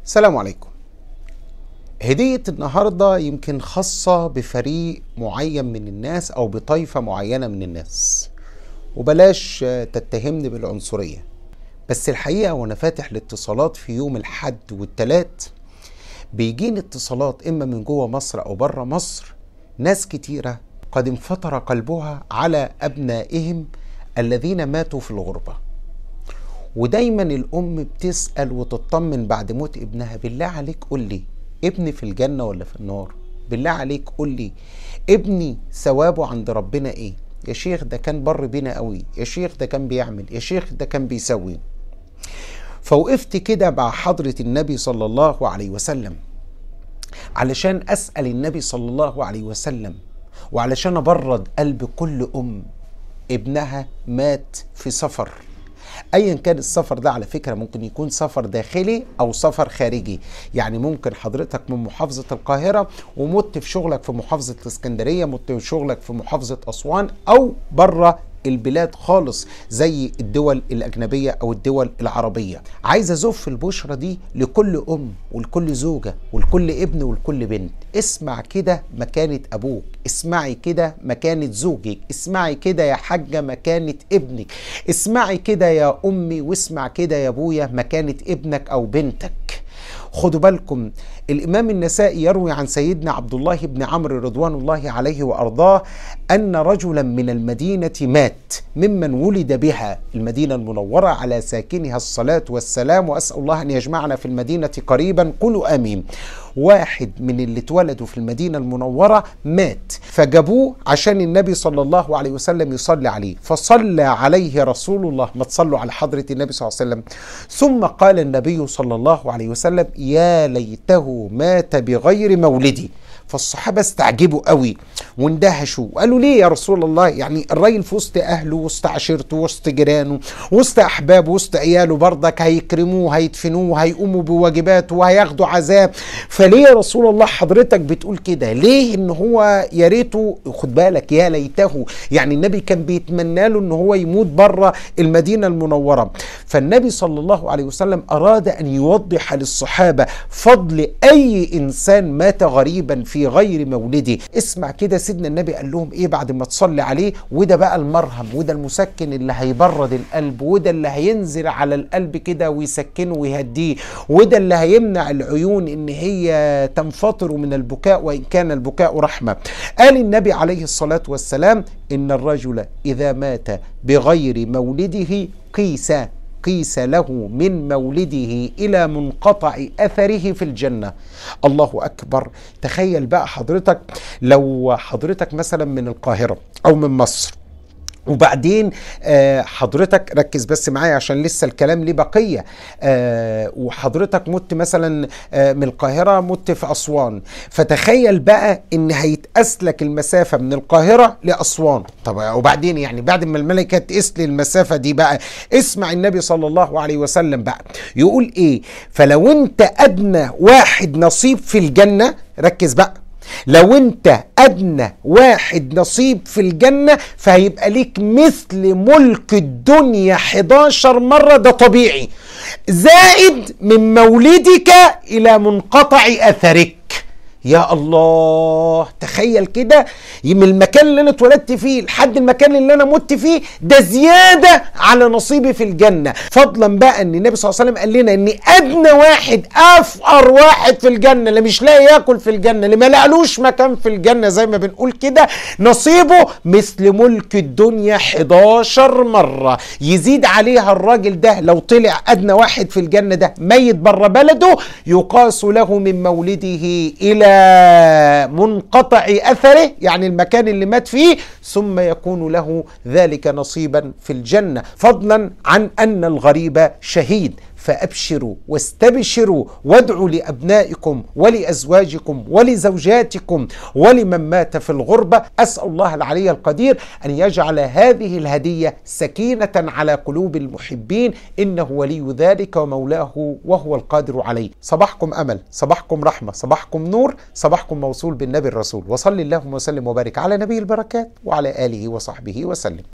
السلام عليكم هدية النهاردة يمكن خاصة بفريق معين من الناس أو بطائفة معينة من الناس وبلاش تتهمني بالعنصرية بس الحقيقة وأنا فاتح الاتصالات في يوم الحد والتلات بيجيني اتصالات إما من جوه مصر أو بره مصر ناس كتيرة قد انفطر قلبها على أبنائهم الذين ماتوا في الغربة ودايما الام بتسال وتطمن بعد موت ابنها بالله عليك قول لي ابني في الجنه ولا في النار بالله عليك قول لي ابني ثوابه عند ربنا ايه يا شيخ ده كان بر بينا قوي يا شيخ ده كان بيعمل يا شيخ ده كان بيسوي فوقفت كده مع حضره النبي صلى الله عليه وسلم علشان اسال النبي صلى الله عليه وسلم وعلشان ابرد قلب كل ام ابنها مات في سفر ايا كان السفر ده على فكره ممكن يكون سفر داخلي او سفر خارجي يعني ممكن حضرتك من محافظه القاهره ومت في شغلك في محافظه الاسكندريه مت في شغلك في محافظه اسوان او بره البلاد خالص زي الدول الأجنبية أو الدول العربية عايز أزف البشرة دي لكل أم ولكل زوجة ولكل ابن ولكل بنت اسمع كده مكانة أبوك اسمعي كده مكانة زوجك اسمعي كده يا حاجة مكانة ابنك اسمعي كده يا أمي واسمع كده يا أبويا مكانة ابنك أو بنتك خدوا بالكم الامام النسائي يروي عن سيدنا عبد الله بن عمرو رضوان الله عليه وارضاه ان رجلا من المدينه مات ممن ولد بها المدينه المنوره على ساكنها الصلاه والسلام واسال الله ان يجمعنا في المدينه قريبا قولوا امين واحد من اللي اتولدوا في المدينه المنوره مات فجابوه عشان النبي صلى الله عليه وسلم يصلي عليه فصلى عليه رسول الله ما تصلوا على حضره النبي صلى الله عليه وسلم ثم قال النبي صلى الله عليه وسلم يا ليته مات بغير مولدي فالصحابة استعجبوا قوي واندهشوا وقالوا ليه يا رسول الله يعني الراجل في وسط أهله وسط عشيرته وسط جيرانه وسط أحبابه وسط عياله برضك هيكرموه هيدفنوه هيقوموا بواجباته وهياخدوا عذاب فليه يا رسول الله حضرتك بتقول كده ليه ان هو يا ريته خد بالك يا ليته يعني النبي كان بيتمنى له ان هو يموت بره المدينة المنورة فالنبي صلى الله عليه وسلم أراد أن يوضح للصحابة فضل أي إنسان مات غريبا في في غير مولده اسمع كده سيدنا النبي قال لهم ايه بعد ما تصلي عليه وده بقى المرهم وده المسكن اللي هيبرد القلب وده اللي هينزل على القلب كده ويسكنه ويهديه وده اللي هيمنع العيون ان هي تنفطر من البكاء وان كان البكاء رحمه قال النبي عليه الصلاه والسلام ان الرجل اذا مات بغير مولده قيس قيس له من مولده الى منقطع اثره في الجنه الله اكبر تخيل بقى حضرتك لو حضرتك مثلا من القاهره او من مصر وبعدين آه حضرتك ركز بس معايا عشان لسه الكلام ليه بقيه آه وحضرتك مت مثلا آه من القاهره مت في اسوان فتخيل بقى ان هيتقاس لك المسافه من القاهره لاسوان طب وبعدين يعني بعد ما الملكه تقيس لي المسافه دي بقى اسمع النبي صلى الله عليه وسلم بقى يقول ايه فلو انت ادنى واحد نصيب في الجنه ركز بقى لو انت ادنى واحد نصيب في الجنة فهيبقى ليك مثل ملك الدنيا 11 مرة ده طبيعي زائد من مولدك الى منقطع اثرك يا الله تخيل كده من المكان اللي انا اتولدت فيه لحد المكان اللي انا مت فيه ده زياده على نصيبي في الجنه فضلا بقى ان النبي صلى الله عليه وسلم قال لنا ان ادنى واحد افقر واحد في الجنه اللي مش لاقي ياكل في الجنه اللي ما لقلوش مكان في الجنه زي ما بنقول كده نصيبه مثل ملك الدنيا 11 مره يزيد عليها الراجل ده لو طلع ادنى واحد في الجنه ده ميت بره بلده يقاس له من مولده الى منقطع اثره يعني المكان اللي مات فيه ثم يكون له ذلك نصيبا في الجنه فضلا عن ان الغريب شهيد فابشروا واستبشروا وادعوا لابنائكم ولازواجكم ولزوجاتكم ولمن مات في الغربه اسال الله العلي القدير ان يجعل هذه الهديه سكينه على قلوب المحبين انه ولي ذلك ومولاه وهو القادر عليه صباحكم امل صباحكم رحمه صباحكم نور صباحكم موصول بالنبي الرسول وصلي اللهم وسلم وبارك على نبي البركات وعلى اله وصحبه وسلم